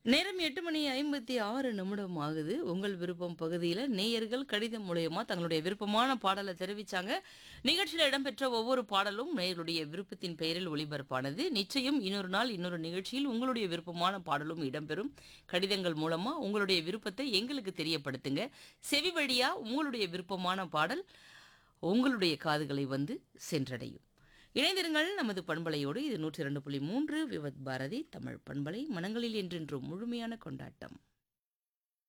நேரம் எட்டு மணி ஐம்பத்தி ஆறு நிமிடம் ஆகுது உங்கள் விருப்பம் பகுதியில் நேயர்கள் கடிதம் மூலயமா தங்களுடைய விருப்பமான பாடலை தெரிவிச்சாங்க நிகழ்ச்சியில் இடம்பெற்ற ஒவ்வொரு பாடலும் நேயர்களுடைய விருப்பத்தின் பெயரில் ஒளிபரப்பானது நிச்சயம் இன்னொரு நாள் இன்னொரு நிகழ்ச்சியில் உங்களுடைய விருப்பமான பாடலும் இடம்பெறும் கடிதங்கள் மூலமா உங்களுடைய விருப்பத்தை எங்களுக்கு தெரியப்படுத்துங்க செவி வழியா உங்களுடைய விருப்பமான பாடல் உங்களுடைய காதுகளை வந்து சென்றடையும் இணைந்திருங்கள் நமது பண்பலையோடு இது நூற்றி இரண்டு புள்ளி மூன்று விவத் பாரதி தமிழ் பண்பலை மனங்களில் என்றென்றும் முழுமையான கொண்டாட்டம்